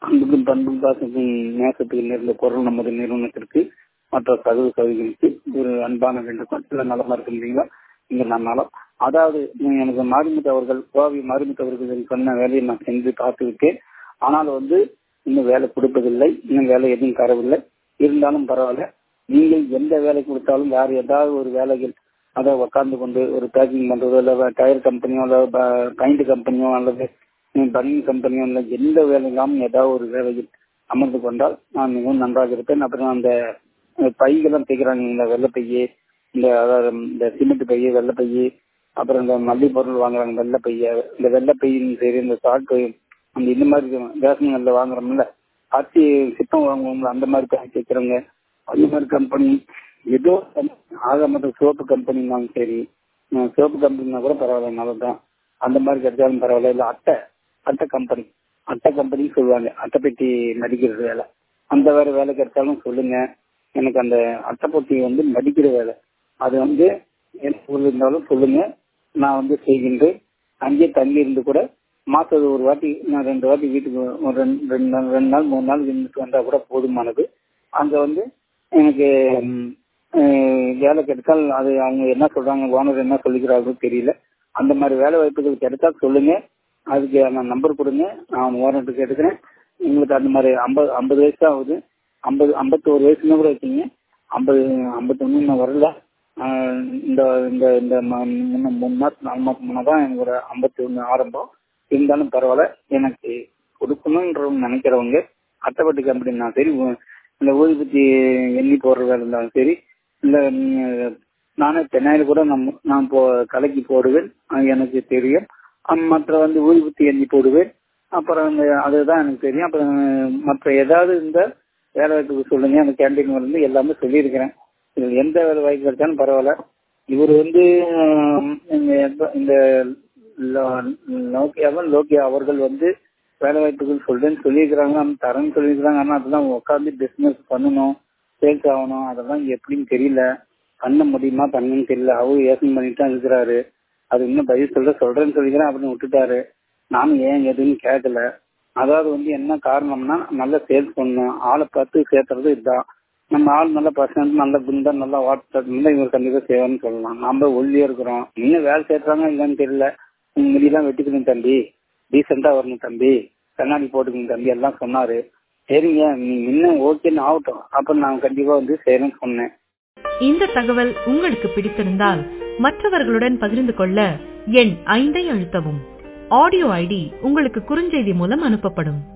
அன்புக்கும் பண்பும் பாசத்துக்கும் நேசத்துக்கு நேர்ந்த குரல் நமது நிறுவனத்திற்கு மற்ற சகோதர சகோதரிகளுக்கு ஒரு அன்பான வேண்டுகோள் சில நலமா இருக்கின்றீங்களா இங்க நான் நலம் அதாவது எனக்கு மாரிமுத்து அவர்கள் கோவை மாரிமுத்து அவர்கள் சொன்ன வேலையை நான் செஞ்சு பார்த்து விட்டேன் ஆனால் வந்து இன்னும் வேலை கொடுப்பதில்லை இன்னும் வேலை எதுவும் தரவில்லை இருந்தாலும் பரவாயில்ல நீங்கள் எந்த வேலை கொடுத்தாலும் வேற ஏதாவது ஒரு வேலைகள் அதை உட்கார்ந்து கொண்டு ஒரு பேக்கிங் பண்றதோ இல்லை டயர் கம்பெனியோ இல்லை பெயிண்ட் கம்பெனியோ அல்லது பனியன் கம்பெனியோ இல்லை எந்த வேலையிலும் ஏதாவது ஒரு வேலையில் அமர்ந்து கொண்டால் நான் மிகவும் நன்றாக இருப்பேன் அப்புறம் அந்த பைகள்லாம் தைக்கிறாங்க இந்த வெள்ளை பைய இந்த அதாவது இந்த சிமெண்ட் பைய வெள்ளை பைய அப்புறம் இந்த மல்லிகை பொருள் வாங்குறாங்க வெள்ளை பைய இந்த வெள்ளை பையும் சரி இந்த சாட் பை அந்த இந்த மாதிரி ரேஷன்கள்ல வாங்குறோம்ல அரிசி சிப்பம் வாங்குவோம்ல அந்த மாதிரி பை தைக்கிறவங்க அந்த மாதிரி கம்பெனி ஏதோ ஆக மொத்தம் சோப்பு கம்பெனினாலும் சரி சோப்பு கம்பெனினா கூட பரவாயில்ல நல்லதுதான் அந்த மாதிரி கிடைச்சாலும் பரவாயில்ல இல்லை அட்டை அட்டை கம்பெனி அட்டை கம்பெனி சொல்லுவாங்க அட்டை பெட்டி மடிக்கிறது வேலை அந்த வேற வேலை கிடைச்சாலும் சொல்லுங்க எனக்கு அந்த அட்டை பெட்டி வந்து மடிக்கிற வேலை அது வந்து எனக்கு இருந்தாலும் சொல்லுங்க நான் வந்து செய்கின்றேன் அங்கேயே தங்கி இருந்து கூட மாசம் ஒரு வாட்டி நான் ரெண்டு வாட்டி வீட்டுக்கு ஒரு ரெண்டு ரெண்டு நாள் ரெண்டு நாள் மூணு நாள் இருந்துட்டு வந்தா கூட போதுமானது அங்க வந்து எனக்கு வேலை கிடைத்தால் அது அவங்க என்ன சொல்றாங்க ஓனர் என்ன சொல்லிக்கிறார்கள் தெரியல அந்த மாதிரி வேலை வாய்ப்புகள் கிடைச்சா சொல்லுங்க அதுக்கு நான் நம்பர் கொடுங்க நான் ஓனர்ட்டு கேட்டுக்கிறேன் உங்களுக்கு அந்த மாதிரி ஐம்பது ஐம்பது வயசு தான் ஆகுது ஐம்பது ஐம்பத்தோரு வயசுன்னு கூட வச்சுங்க ஐம்பது ஐம்பத்தொன்னு நான் வரல இந்த இந்த இந்த மூணு மாசம் நாலு மாசம் முன்னா தான் எனக்கு ஒரு ஐம்பத்தி ஒன்று ஆரம்பம் இருந்தாலும் பரவாயில்ல எனக்கு கொடுக்கணுன்ற நினைக்கிறவங்க அட்டைப்பட்டி கம்பெனினா சரி இந்த ஊதுபத்தி எண்ணி போடுற வேலை இருந்தாலும் சரி இல்லை நானே தென்னாயில் கூட நான் நான் போ கலக்கி போடுவேன் எனக்கு தெரியும் மற்ற வந்து ஊதுபத்தி எண்ணி போடுவேன் அப்புறம் அதுதான் எனக்கு தெரியும் அப்புறம் மற்ற ஏதாவது இந்த வேலை வாய்ப்புக்கு சொல்லுங்க அந்த கேண்டீன் வந்து எல்லாமே சொல்லியிருக்கிறேன் இதில் எந்த வேலை வாய்ப்பு கிடைச்சாலும் பரவாயில்ல இவர் வந்து இந்த லோக்கியாவும் லோக்கியா அவர்கள் வந்து வேலை வாய்ப்புகள் சொல்றேன்னு சொல்லியிருக்கிறாங்க தரேன்னு சொல்லியிருக்கிறாங்க ஆனால் அதெல்லாம் உட்காந்து பிசினஸ் பண்ணணும் சேல்ஸ் ஆகணும் அதெல்லாம் எப்படின்னு தெரியல பண்ண முடியுமா பண்ணணும்னு தெரியல அவரு யோசனை பண்ணிட்டு தான் இருக்கிறாரு அது இன்னும் பதில் சொல்ற சொல்றேன்னு சொல்லிக்கிறேன் அப்படின்னு விட்டுட்டாரு நானும் ஏன் எதுன்னு கேட்கல அதாவது வந்து என்ன காரணம்னா நல்ல சேல்ஸ் பண்ணணும் ஆளை பார்த்து சேர்த்துறது இதுதான் நம்ம ஆள் நல்ல பர்சன்ட் நல்ல குண்டா நல்லா வாட்ஸ்அப் இவர் கண்டிப்பா செய்வான்னு சொல்லலாம் நம்ம ஒல்லியா இருக்கிறோம் இன்னும் வேலை சேர்த்துறாங்க இல்லைன்னு தெரியல முடியெல்லாம் வெட்டிக்கணும் தம்பி டீசெண்டா வரணும் தம்பி கண்ணாடி போட்டுக்கணும் தம்பி எல்லாம் சொன்னாரு சரிங்க நீ இன்னும் ஓகேன்னு ஆகட்டும் அப்ப நான் கண்டிப்பா வந்து செய்யறேன்னு சொன்னேன் இந்த தகவல் உங்களுக்கு பிடித்திருந்தால் மற்றவர்களுடன் பகிர்ந்து கொள்ள எண் ஐந்தை அழுத்தவும் ஆடியோ ஐடி உங்களுக்கு குறுஞ்செய்தி மூலம் அனுப்பப்படும்